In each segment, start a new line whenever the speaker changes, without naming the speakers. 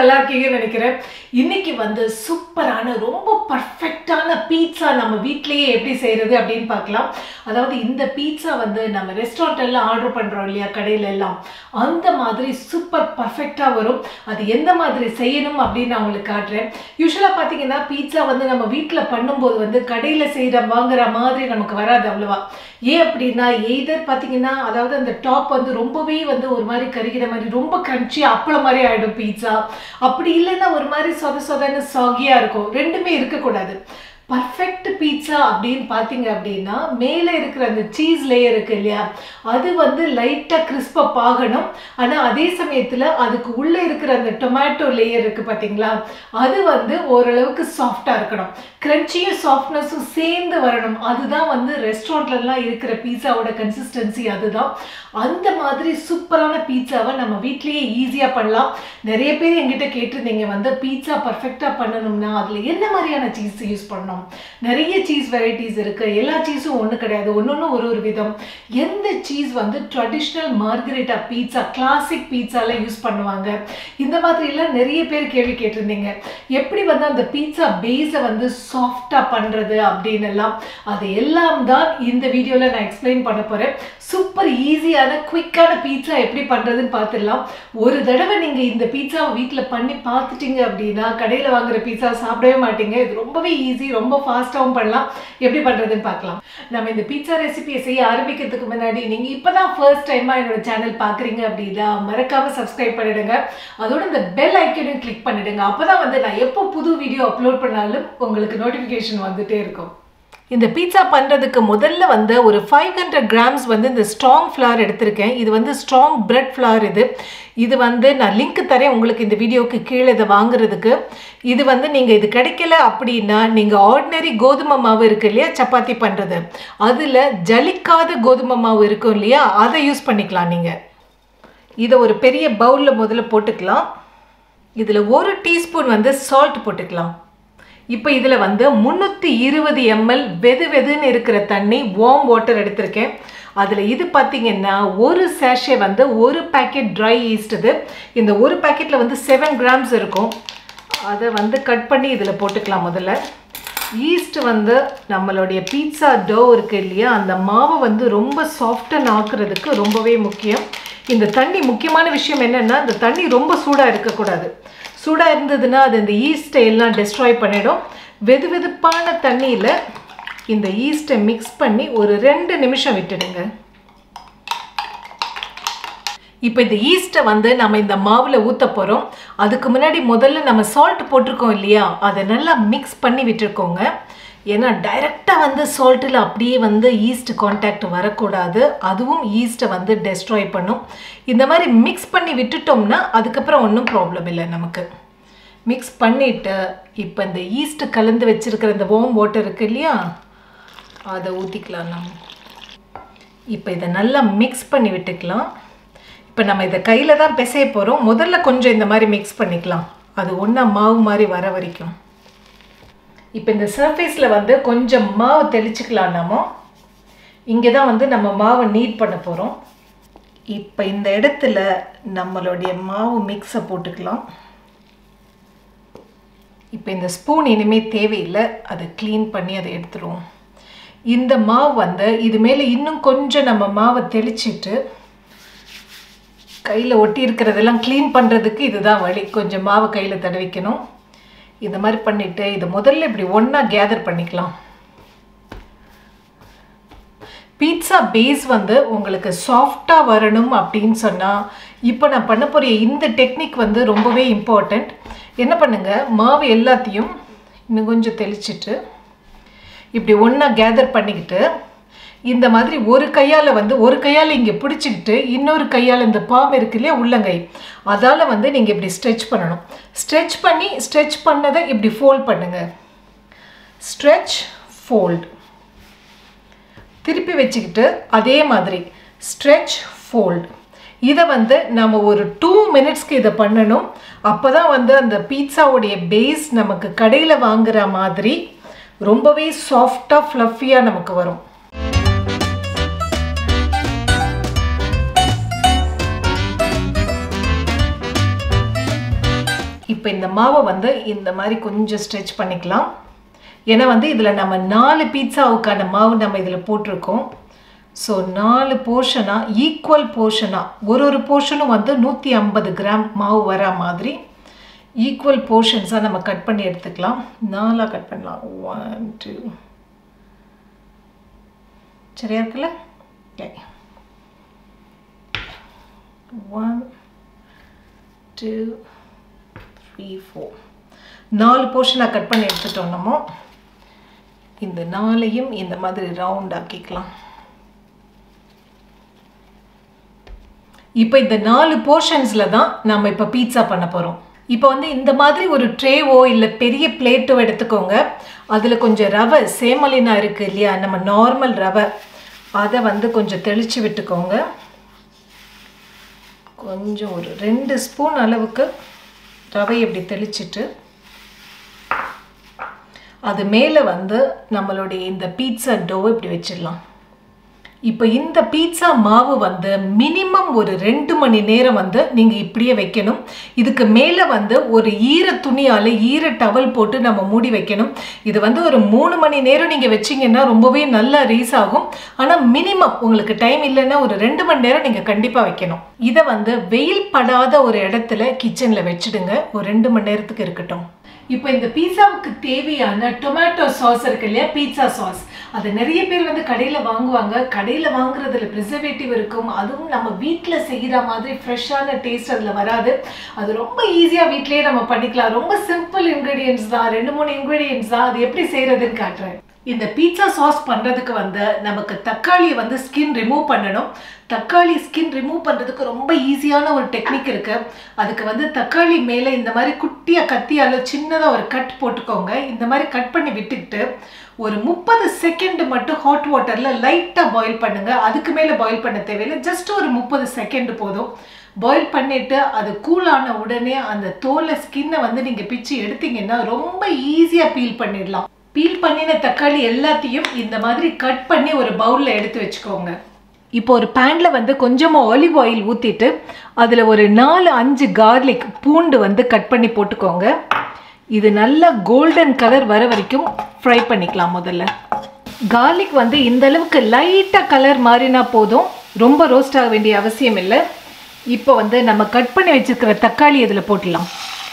நல்லா இருக்கீங்கன்னு நினைக்கிறேன் இன்னைக்கு வந்து சூப்பரான ரொம்ப பர்ஃபெக்டான பீட்சா நம்ம வீட்லயே எப்படி செய்யறது அப்படின்னு பார்க்கலாம் அதாவது இந்த பீட்சா வந்து நம்ம ரெஸ்டாரண்ட் எல்லாம் ஆர்டர் பண்றோம் இல்லையா கடையில எல்லாம் அந்த மாதிரி சூப்பர் பர்ஃபெக்டாக வரும் அது எந்த மாதிரி செய்யணும் அப்படின்னு நான் உங்களுக்கு காட்டுறேன் யூஸ்வலாக பார்த்தீங்கன்னா பீட்சா வந்து நம்ம வீட்டில் பண்ணும்போது வந்து கடையில் செய்கிற வாங்குற மாதிரி நமக்கு வராது அவ்வளவா ஏன் அப்படின்னா எய்தர் பார்த்தீங்கன்னா அதாவது அந்த டாப் வந்து ரொம்பவே வந்து ஒரு மாதிரி கருகிற மாதிரி ரொம்ப கிரன்ச்சி அப்பளம் மாதிரி ஆகிடும் பீட்சா அப்படி இல்லைன்னா ஒரு மாதிரி சொத சொதன்னு சாகியாக இருக்கும் ரெண்டுமே இருக்கக்கூடாது பர்ஃபெக்ட் பீட்சா அப்படின்னு பார்த்தீங்க அப்படின்னா மேலே இருக்கிற அந்த சீஸ் லேயர் இருக்கு இல்லையா அது வந்து லைட்டாக கிறிஸ்பப் ஆகணும் ஆனால் அதே சமயத்தில் அதுக்கு உள்ளே இருக்கிற அந்த டொமேட்டோ லேயர் இருக்கு பார்த்தீங்களா அது வந்து ஓரளவுக்கு சாஃப்டாக இருக்கணும் கிரன்ச்சியும் சாஃப்ட்னஸும் சேர்ந்து வரணும் அதுதான் வந்து ரெஸ்டாரண்ட்லலாம் இருக்கிற பீட்சாவோட கன்சிஸ்டன்சி அதுதான் அந்த மாதிரி சூப்பரான பீட்சாவை நம்ம வீட்லேயே ஈஸியாக பண்ணலாம் நிறைய பேர் எங்கிட்ட கேட்டிருந்தீங்க வந்து பீட்சா பர்ஃபெக்டாக பண்ணணும்னா அதில் என்ன மாதிரியான சீஸ் யூஸ் பண்ணணும் நிறைய சீஸ் வெரைட்டிஸ் இருக்குது எல்லா சீஸும் ஒன்று கிடையாது ஒன்று ஒன்று ஒரு ஒரு விதம் எந்த சீஸ் வந்து ட்ரெடிஷ்னல் மார்கரேட்டா பீட்சா கிளாசிக் பீட்சால யூஸ் பண்ணுவாங்க இந்த மாதிரிலாம் நிறைய பேர் கேள்வி கேட்டிருந்தீங்க எப்படி வந்து அந்த பீட்சா பேஸை வந்து சாஃப்டாக பண்ணுறது அப்படின்னு எல்லாம் அது எல்லாம் தான் இந்த வீடியோவில் நான் எக்ஸ்பிளைன் பண்ண போகிறேன் சூப்பர் ஈஸியான குயிக்கான பீட்சா எப்படி பண்ணுறதுன்னு பார்த்துடலாம் ஒரு தடவை நீங்கள் இந்த பீட்சாவை வீட்டில் பண்ணி பார்த்துட்டீங்க அப்படின்னா கடையில் வாங்குற பீட்சா சாப்பிடவே மாட்டீங்க இது ரொம்பவே ஈஸி ரொம்ப ஃபாஸ்ட்டாகவும் பண்ணலாம் எப்படி பண்ணுறதுன்னு பார்க்கலாம் நம்ம இந்த பீட்சா ரெசிபியை செய்ய ஆரம்பிக்கிறதுக்கு முன்னாடி நீங்கள் இப்போ தான் ஃபர்ஸ்ட் டைமாக என்னோட சேனல் பார்க்குறீங்க அப்படின்னா மறக்காமல் சப்ஸ்கிரைப் பண்ணிடுங்க அதோட இந்த பெல் ஐக்கனையும் கிளிக் பண்ணிடுங்க அப்போ தான் வந்து நான் எப்போ புது வீடியோ அப்லோட் பண்ணாலும் உங்களுக்கு நோட்டிஃபிகேஷன் வந்துட்டே இருக்கும் இந்த பீட்சா பண்ணுறதுக்கு முதல்ல வந்து ஒரு ஃபைவ் ஹண்ட்ரட் கிராம்ஸ் வந்து இந்த ஸ்ட்ராங் ஃப்ளார் எடுத்திருக்கேன் இது வந்து ஸ்ட்ராங் பிரெட் ஃப்ளார் இது இது வந்து நான் லிங்க் தரேன் உங்களுக்கு இந்த வீடியோவுக்கு கீழே இதை வாங்குறதுக்கு இது வந்து நீங்கள் இது கிடைக்கல அப்படின்னா நீங்கள் ஆர்டினரி கோதுமை மாவு இருக்கு இல்லையா சப்பாத்தி பண்ணுறது அதில் ஜலிக்காத கோதுமை மாவு இருக்கும் இல்லையா அதை யூஸ் பண்ணிக்கலாம் நீங்கள் இதை ஒரு பெரிய பவுலில் முதல்ல போட்டுக்கலாம் இதில் ஒரு டீஸ்பூன் வந்து சால்ட் போட்டுக்கலாம் இப்போ இதில் வந்து முந்நூற்றி இருபது எம்எல் வெது வெதுன்னு இருக்கிற தண்ணி வார்ம் வாட்டர் எடுத்திருக்கேன் அதில் இது பார்த்தீங்கன்னா ஒரு சேஷே வந்து ஒரு பேக்கெட் ட்ரை ஈஸ்ட் இது இந்த ஒரு பேக்கெட்டில் வந்து செவன் கிராம்ஸ் இருக்கும் அதை வந்து கட் பண்ணி இதில் போட்டுக்கலாம் முதல்ல ஈஸ்ட் வந்து நம்மளுடைய பீட்சா டோ இருக்குது இல்லையா அந்த மாவை வந்து ரொம்ப சாஃப்டன் ஆக்குறதுக்கு ரொம்பவே முக்கியம் இந்த தண்ணி முக்கியமான விஷயம் என்னென்னா இந்த தண்ணி ரொம்ப சூடாக இருக்கக்கூடாது சூடாக இருந்ததுன்னா அது இந்த ஈஸ்ட்டை எல்லாம் டெஸ்ட்ராய் பண்ணிடும் வெது வெதுப்பான தண்ணியில் இந்த ஈஸ்ட்டை மிக்ஸ் பண்ணி ஒரு ரெண்டு நிமிஷம் விட்டுடுங்க இப்போ இந்த ஈஸ்ட்டை வந்து நம்ம இந்த மாவில் ஊற்ற போகிறோம் அதுக்கு முன்னாடி முதல்ல நம்ம சால்ட் போட்டிருக்கோம் இல்லையா அதை நல்லா மிக்ஸ் பண்ணி விட்டுருக்கோங்க ஏன்னா டைரெக்டாக வந்து சால்ட்டில் அப்படியே வந்து ஈஸ்ட் கான்டாக்ட் வரக்கூடாது அதுவும் ஈஸ்ட்டை வந்து டெஸ்ட்ராய் பண்ணும் இந்த மாதிரி மிக்ஸ் பண்ணி விட்டுட்டோம்னா அதுக்கப்புறம் ஒன்றும் ப்ராப்ளம் இல்லை நமக்கு மிக்ஸ் பண்ணிவிட்டு இப்போ இந்த ஈஸ்ட் கலந்து வச்சுருக்கிற இந்த வார்ம் வாட்டர் இருக்குது இல்லையா அதை ஊற்றிக்கலாம் நம்ம இப்போ இதை நல்லா மிக்ஸ் பண்ணி விட்டுக்கலாம் இப்போ நம்ம இதை கையில் தான் பிசைய போகிறோம் முதல்ல கொஞ்சம் இந்த மாதிரி மிக்ஸ் பண்ணிக்கலாம் அது ஒன்றா மாவு மாதிரி வர வரைக்கும் இப்போ இந்த சர்ஃபேஸில் வந்து கொஞ்சம் மாவு தெளிச்சுக்கலாம் நம்ம இங்கே தான் வந்து நம்ம மாவை நீட் பண்ண போகிறோம் இப்போ இந்த இடத்துல நம்மளுடைய மாவு மிக்ஸை போட்டுக்கலாம் இப்போ இந்த ஸ்பூன் இனிமேல் தேவையில்லை அதை க்ளீன் பண்ணி அதை எடுத்துருவோம் இந்த மாவு வந்து இது மேலே இன்னும் கொஞ்சம் நம்ம மாவை தெளிச்சிட்டு கையில் ஒட்டி இருக்கிறதெல்லாம் க்ளீன் பண்ணுறதுக்கு இதுதான் வழி கொஞ்சம் மாவை கையில் தடவிக்கணும் இந்த மாதிரி பண்ணிவிட்டு இதை முதல்ல இப்படி ஒன்றா கேதர் பண்ணிக்கலாம் பீட்சா பேஸ் வந்து உங்களுக்கு சாஃப்டாக வரணும் அப்படின்னு சொன்னால் இப்போ நான் பண்ண போகிற இந்த டெக்னிக் வந்து ரொம்பவே இம்பார்ட்டண்ட் என்ன பண்ணுங்கள் மாவு எல்லாத்தையும் இன்னும் கொஞ்சம் தெளிச்சிட்டு இப்படி ஒன்றா கேதர் பண்ணிக்கிட்டு இந்த மாதிரி ஒரு கையால் வந்து ஒரு கையால் இங்கே பிடிச்சிக்கிட்டு இன்னொரு கையால் இந்த பாம் இருக்கு இல்லையா உள்ளங்கை அதால் வந்து நீங்கள் இப்படி ஸ்ட்ரெச் பண்ணணும் ஸ்ட்ரெச் பண்ணி ஸ்ட்ரெச் பண்ணதை இப்படி ஃபோல்ட் பண்ணுங்கள் ஸ்ட்ரெச் ஃபோல்ட் திருப்பி வச்சுக்கிட்டு அதே மாதிரி ஸ்ட்ரெச் ஃபோல்ட் இதை வந்து நம்ம ஒரு டூ மினிட்ஸ்க்கு இதை பண்ணணும் அப்போ தான் வந்து அந்த பீட்சாவுடைய பேஸ் நமக்கு கடையில் வாங்குற மாதிரி ரொம்பவே சாஃப்டாக ஃப்ளஃபியாக நமக்கு வரும் இப்போ இந்த மாவை வந்து இந்த மாதிரி கொஞ்சம் ஸ்ட்ரெச் பண்ணிக்கலாம் ஏன்னா வந்து இதில் நம்ம நாலு பீட்சாவுக்கான மாவு நம்ம இதில் போட்டிருக்கோம் ஸோ நாலு போர்ஷனாக ஈக்குவல் போர்ஷனாக ஒரு ஒரு போர்ஷனும் வந்து நூற்றி ஐம்பது கிராம் மாவு வர மாதிரி ஈக்குவல் போர்ஷன்ஸாக நம்ம கட் பண்ணி எடுத்துக்கலாம் நாலாக கட் பண்ணலாம் ஒன் டூ சரியா இருக்குல்ல okay one two three four நாலு போர்ஷனாக கட் பண்ணி எடுத்துட்டோம் நம்ம இந்த நாளையும் இந்த மாதிரி ரவுண்ட் ஆக்கிக்கலாம் இப்போ இந்த நாலு போர்ஷன்ஸில் தான் நம்ம இப்போ பீட்சா பண்ண போகிறோம் இப்போ வந்து இந்த மாதிரி ஒரு ட்ரேவோ இல்லை பெரிய பிளேட்டோ எடுத்துக்கோங்க அதில் கொஞ்சம் ரவை சேமலினா இருக்குது இல்லையா நம்ம நார்மல் ரவை அதை வந்து கொஞ்சம் தெளித்து விட்டுக்கோங்க கொஞ்சம் ஒரு ரெண்டு ஸ்பூன் அளவுக்கு ரவை இப்படி தெளிச்சிட்டு அது மேலே வந்து நம்மளுடைய இந்த பீட்சா டோவை இப்படி வச்சிடலாம் இப்போ இந்த பீட்சா மாவு வந்து மினிமம் ஒரு ரெண்டு மணி நேரம் வந்து நீங்கள் இப்படியே வைக்கணும் இதுக்கு மேலே வந்து ஒரு ஈர துணியால் ஈர டவல் போட்டு நம்ம மூடி வைக்கணும் இது வந்து ஒரு மூணு மணி நேரம் நீங்கள் வச்சிங்கன்னா ரொம்பவே நல்லா ரீஸ் ஆகும் ஆனால் மினிமம் உங்களுக்கு டைம் இல்லைன்னா ஒரு ரெண்டு மணி நேரம் நீங்கள் கண்டிப்பாக வைக்கணும் இதை வந்து வெயில் படாத ஒரு இடத்துல கிச்சனில் வச்சுடுங்க ஒரு ரெண்டு மணி நேரத்துக்கு இருக்கட்டும் இப்போ இந்த பீஸாவுக்கு தேவையான டொமேட்டோ சாஸ் இருக்கு இல்லையா பீட்சா சாஸ் அது நிறைய பேர் வந்து கடையில் வாங்குவாங்க கடையில் வாங்குறதுல ப்ரிசர்வேட்டிவ் இருக்கும் அதுவும் நம்ம வீட்டில் செய்கிற மாதிரி ஃப்ரெஷ்ஷான டேஸ்ட் அதில் வராது அது ரொம்ப ஈஸியாக வீட்லேயே நம்ம பண்ணிக்கலாம் ரொம்ப சிம்பிள் இன்க்ரீடியன்ஸ் தான் ரெண்டு மூணு இன்க்ரீடியன்ஸ் தான் அது எப்படி செய்கிறதுன்னு காட்டுறேன் இந்த பீட்சா சாஸ் பண்ணுறதுக்கு வந்து நமக்கு தக்காளியை வந்து ஸ்கின் ரிமூவ் பண்ணணும் தக்காளி ஸ்கின் ரிமூவ் பண்ணுறதுக்கு ரொம்ப ஈஸியான ஒரு டெக்னிக் இருக்குது அதுக்கு வந்து தக்காளி மேலே இந்த மாதிரி குட்டியாக கத்தியால் சின்னதாக ஒரு கட் போட்டுக்கோங்க இந்த மாதிரி கட் பண்ணி விட்டுக்கிட்டு ஒரு முப்பது செகண்ட் மட்டும் ஹாட் வாட்டரில் லைட்டாக பாயில் பண்ணுங்கள் அதுக்கு மேலே பாயில் பண்ண தேவையில்லை ஜஸ்ட் ஒரு முப்பது செகண்ட் போதும் பாயில் பண்ணிவிட்டு அது கூலான உடனே அந்த தோலை ஸ்கின்னை வந்து நீங்கள் பிச்சு எடுத்தீங்கன்னா ரொம்ப ஈஸியாக பீல் பண்ணிடலாம் பீல் பண்ணின தக்காளி எல்லாத்தையும் இந்த மாதிரி கட் பண்ணி ஒரு பவுலில் எடுத்து வச்சுக்கோங்க இப்போ ஒரு பேனில் வந்து கொஞ்சமாக ஆலிவ் ஆயில் ஊற்றிட்டு அதில் ஒரு நாலு அஞ்சு கார்லிக் பூண்டு வந்து கட் பண்ணி போட்டுக்கோங்க இது நல்லா கோல்டன் கலர் வர வரைக்கும் ஃப்ரை பண்ணிக்கலாம் முதல்ல கார்லிக் வந்து இந்த அளவுக்கு லைட்டாக கலர் மாறினா போதும் ரொம்ப ரோஸ்ட் ஆக வேண்டிய அவசியம் இல்லை இப்போ வந்து நம்ம கட் பண்ணி வச்சுருக்கிற தக்காளி இதில் போட்டுடலாம்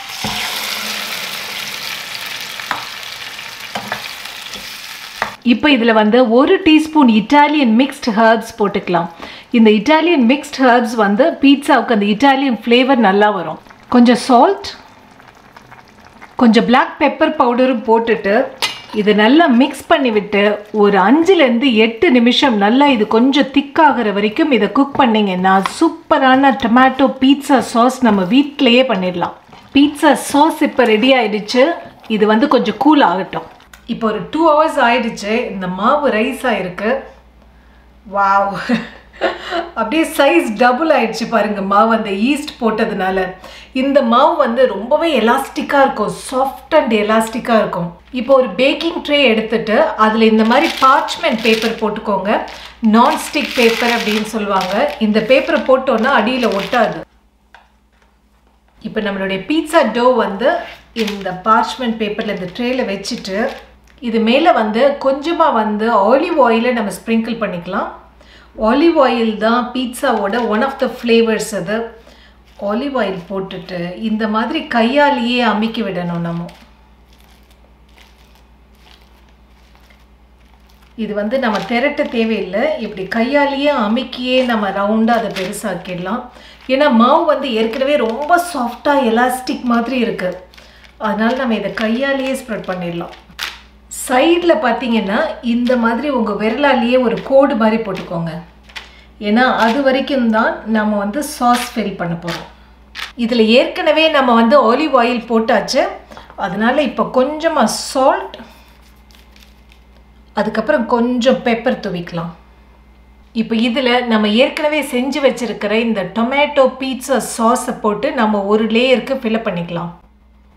இப்போ இதில் வந்து ஒரு டீஸ்பூன் இட்டாலியன் மிக்ஸ்ட் ஹர்ப்ஸ் போட்டுக்கலாம் இந்த இட்டாலியன் மிக்ஸ்ட் ஹர்ப்ஸ் வந்து பீட்சாவுக்கு அந்த இட்டாலியன் ஃப்ளேவர் நல்லா வரும் கொஞ்சம் சால்ட் கொஞ்சம் பிளாக் பெப்பர் பவுடரும் போட்டுட்டு இது நல்லா மிக்ஸ் பண்ணி விட்டு ஒரு அஞ்சுலேருந்து எட்டு நிமிஷம் நல்லா இது கொஞ்சம் திக்காகிற வரைக்கும் இதை குக் பண்ணிங்கன்னா சூப்பரான டொமேட்டோ பீட்சா சாஸ் நம்ம வீட்டிலையே பண்ணிடலாம் பீட்சா சாஸ் இப்போ ரெடி ஆயிடுச்சு இது வந்து கொஞ்சம் கூல் ஆகட்டும் இப்போ ஒரு டூ ஹவர்ஸ் ஆயிடுச்சு இந்த மாவு ரைஸ் ஆயிருக்கு வாவ் அப்படியே சைஸ் டபுள் ஆயிடுச்சு பாருங்க மாவு அந்த ஈஸ்ட் போட்டதுனால இந்த மாவு வந்து ரொம்பவே எலாஸ்டிக்காக இருக்கும் சாஃப்ட் அண்ட் எலாஸ்டிக்காக இருக்கும் இப்போ ஒரு பேக்கிங் ட்ரே எடுத்துட்டு அதில் இந்த மாதிரி பார்ச்மெண்ட் பேப்பர் போட்டுக்கோங்க நான்ஸ்டிக் பேப்பர் அப்படின்னு சொல்லுவாங்க இந்த பேப்பரை போட்டோன்னா அடியில் ஒட்டாது இப்போ நம்மளுடைய பீட்சா டோ வந்து இந்த பார்ச்மெண்ட் பேப்பரில் இந்த ட்ரேயில் வச்சுட்டு இது மேலே வந்து கொஞ்சமாக வந்து ஆலிவ் ஆயிலை நம்ம ஸ்ப்ரிங்கிள் பண்ணிக்கலாம் ஆலிவ் ஆயில் தான் பீட்சாவோட ஒன் ஆஃப் த ஃப்ளேவர்ஸ் அது ஆலிவ் ஆயில் போட்டுட்டு இந்த மாதிரி கையாலேயே அமுக்கி விடணும் நம்ம இது வந்து நம்ம திரட்ட தேவையில்லை இப்படி கையாலேயே அமுக்கியே நம்ம ரவுண்டாக அதை பெருசாக்கிடலாம் ஏன்னா மாவு வந்து ஏற்கனவே ரொம்ப சாஃப்டாக எலாஸ்டிக் மாதிரி இருக்குது அதனால் நம்ம இதை கையாலேயே ஸ்ப்ரெட் பண்ணிடலாம் சைடில் பார்த்தீங்கன்னா இந்த மாதிரி உங்கள் விரலாலேயே ஒரு கோடு மாதிரி போட்டுக்கோங்க ஏன்னா அது வரைக்கும் தான் நம்ம வந்து சாஸ் ஃபில் பண்ண போகிறோம் இதில் ஏற்கனவே நம்ம வந்து ஆலிவ் ஆயில் போட்டாச்சு அதனால் இப்போ கொஞ்சமாக சால்ட் அதுக்கப்புறம் கொஞ்சம் பெப்பர் துவிக்கலாம் இப்போ இதில் நம்ம ஏற்கனவே செஞ்சு வச்சுருக்கிற இந்த டொமேட்டோ பீட்சா சாஸை போட்டு நம்ம ஒரு லேயருக்கு ஃபில்அப் பண்ணிக்கலாம்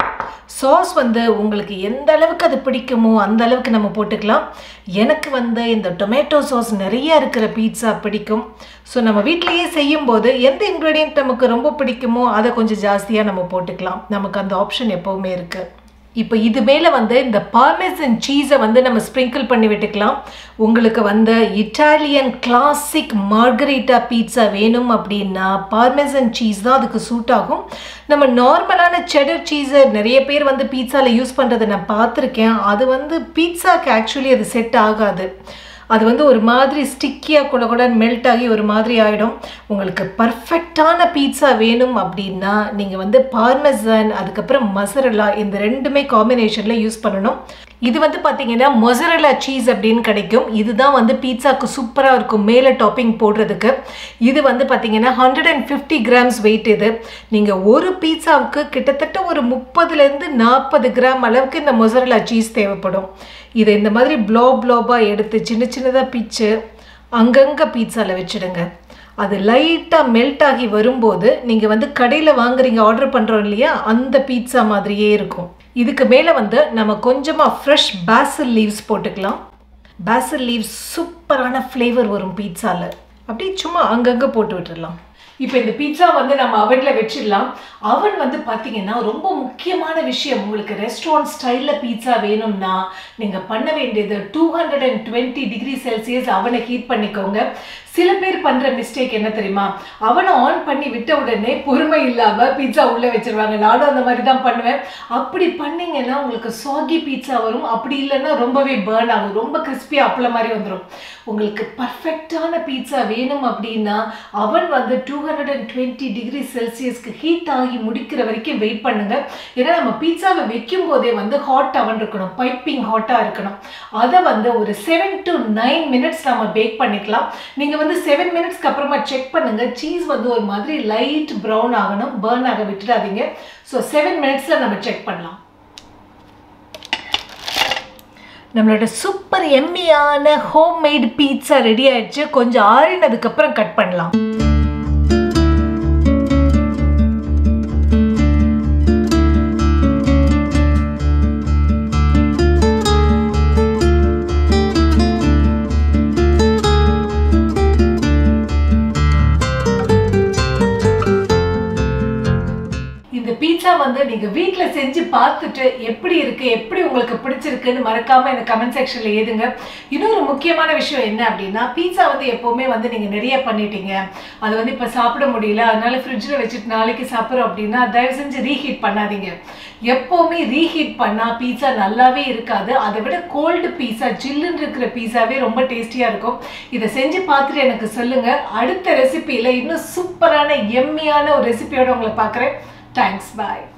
சாஸ் வந்து உங்களுக்கு எந்த அளவுக்கு அது பிடிக்குமோ அந்த அளவுக்கு நம்ம போட்டுக்கலாம் எனக்கு வந்து இந்த டொமேட்டோ சாஸ் நிறைய இருக்கிற பீட்சா பிடிக்கும் ஸோ நம்ம வீட்டிலேயே செய்யும்போது எந்த இன்க்ரீடியன்ட் நமக்கு ரொம்ப பிடிக்குமோ அதை கொஞ்சம் ஜாஸ்தியாக நம்ம போட்டுக்கலாம் நமக்கு அந்த ஆப்ஷன் எப்போவுமே இருக்குது இப்போ இது மேலே வந்து இந்த பார்மெசன் சீஸை வந்து நம்ம ஸ்ப்ரிங்கிள் பண்ணி விட்டுக்கலாம் உங்களுக்கு வந்து இட்டாலியன் கிளாசிக் மார்கரீட்டா பீட்சா வேணும் அப்படின்னா பார்மெசன் சீஸ் தான் அதுக்கு சூட் ஆகும் நம்ம நார்மலான செடர் சீஸை நிறைய பேர் வந்து பீட்சாவில் யூஸ் பண்ணுறதை நான் பார்த்துருக்கேன் அது வந்து பீட்சாக்கு ஆக்சுவலி அது செட் ஆகாது அது வந்து ஒரு மாதிரி ஸ்டிக்கியாக கூட கூட மெல்ட் ஆகி ஒரு மாதிரி ஆகிடும் உங்களுக்கு பர்ஃபெக்டான பீட்சா வேணும் அப்படின்னா நீங்கள் வந்து பார்மசன் அதுக்கப்புறம் மசரலா இந்த ரெண்டுமே காம்பினேஷனில் யூஸ் பண்ணணும் இது வந்து பார்த்தீங்கன்னா மொசரலா சீஸ் அப்படின்னு கிடைக்கும் இதுதான் வந்து பீட்சாக்கு சூப்பராக இருக்கும் மேலே டாப்பிங் போடுறதுக்கு இது வந்து பார்த்தீங்கன்னா hundred and fifty grams weight இது நீங்கள் ஒரு பீட்சாவுக்கு கிட்டத்தட்ட ஒரு முப்பதுலேருந்து நாற்பது கிராம் அளவுக்கு இந்த மொசரலா சீஸ் தேவைப்படும் இதை இந்த மாதிரி ப்ளோ ப்ளோபாக எடுத்து சின்ன சின்னதாக பிச்சு அங்கங்கே பீட்சாவில் வச்சுடுங்க அது லைட்டாக மெல்ட் ஆகி வரும்போது நீங்கள் வந்து கடையில் வாங்குறீங்க ஆர்டர் பண்ணுறோம் இல்லையா அந்த பீட்சா மாதிரியே இருக்கும் இதுக்கு மேலே வந்து நம்ம கொஞ்சமாக ஃப்ரெஷ் பேசில் லீவ்ஸ் போட்டுக்கலாம் பேசில் லீவ்ஸ் சூப்பரான ஃப்ளேவர் வரும் பீட்சாவில் அப்படியே சும்மா அங்கங்கே போட்டு விட்டுடலாம் இப்போ இந்த பீட்சா வந்து நம்ம அவனில் வச்சிடலாம் அவன் வந்து பார்த்தீங்கன்னா ரொம்ப முக்கியமான விஷயம் உங்களுக்கு ரெஸ்டாரண்ட் ஸ்டைலில் பீட்சா வேணும்னா நீங்கள் பண்ண வேண்டியது two hundred and twenty degree celsius அவனை ஹீட் பண்ணிக்கோங்க சில பேர் பண்ணுற மிஸ்டேக் என்ன தெரியுமா அவனை ஆன் பண்ணி விட்ட உடனே பொறுமை இல்லாமல் பீட்சா உள்ளே வச்சிருவாங்க நானும் அந்த மாதிரி தான் பண்ணுவேன் அப்படி பண்ணீங்கன்னா உங்களுக்கு சாகி பீட்சா வரும் அப்படி இல்லைன்னா ரொம்பவே பேர்ன் ஆகும் ரொம்ப கிறிஸ்பியாக அப்பள மாதிரி வந்துடும் உங்களுக்கு பர்ஃபெக்டான பீட்சா வேணும் அப்படின்னா அவன் வந்து two hundred and twenty degree செல்சியஸ்க்கு ஹீட் ஆகி முடிக்கிற வரைக்கும் வெயிட் பண்ணுங்க ஏன்னா நம்ம பீட்சாவை வைக்கும் போதே வந்து ஹாட் அவன் இருக்கணும் பைப்பிங் ஹாட்டாக இருக்கணும் அதை வந்து ஒரு செவன் டு நைன் மினிட்ஸ் நம்ம பேக் பண்ணிக்கலாம் நீங்கள் வந்து செவன் மினிட்ஸ்க்கு அப்புறமா செக் பண்ணுங்க சீஸ் வந்து ஒரு மாதிரி லைட் ப்ரௌன் ஆகணும் பேர்ன் ஆக விட்டுடாதீங்க ஸோ செவன் மினிட்ஸில் நம்ம செக் பண்ணலாம் நம்மளோட சூப்பர் எம்மியான ஹோம்மேட் பீட்சா ரெடி ஆயிடுச்சு கொஞ்சம் ஆறினதுக்கப்புறம் கட் பண்ணலாம் இந்த பீட்சா வந்து நீங்க வீட்ல செஞ்சு பார்த்துட்டு எப்படி இருக்கு எப்படி உங்களுக்கு பிடிச்சிருக்குன்னு மறக்காம இந்த கமெண்ட் செக்ஷன்ல ஏதுங்க இன்னொரு முக்கியமான விஷயம் என்ன அப்படின்னா பீட்சா வந்து எப்பவுமே வந்து நீங்க நிறைய பண்ணிட்டீங்க அது வந்து இப்ப சாப்பிட முடியல அதனால ஃப்ரிட்ஜில் வச்சுட்டு நாளைக்கு சாப்பிட்றோம் அப்படின்னா தயவு செஞ்சு ரீஹீட் பண்ணாதீங்க எப்போவுமே ரீஹீட் பண்ணால் பீட்சா நல்லாவே இருக்காது அதை விட கோல்டு பீஸா ஜில்லுன்னு இருக்கிற பீஸாவே ரொம்ப டேஸ்டியாக இருக்கும் இதை செஞ்சு பார்த்துட்டு எனக்கு சொல்லுங்கள் அடுத்த ரெசிபியில் இன்னும் சூப்பரான எம்மியான ஒரு ரெசிபியோட உங்களை பார்க்குறேன் தேங்க்ஸ் பாய்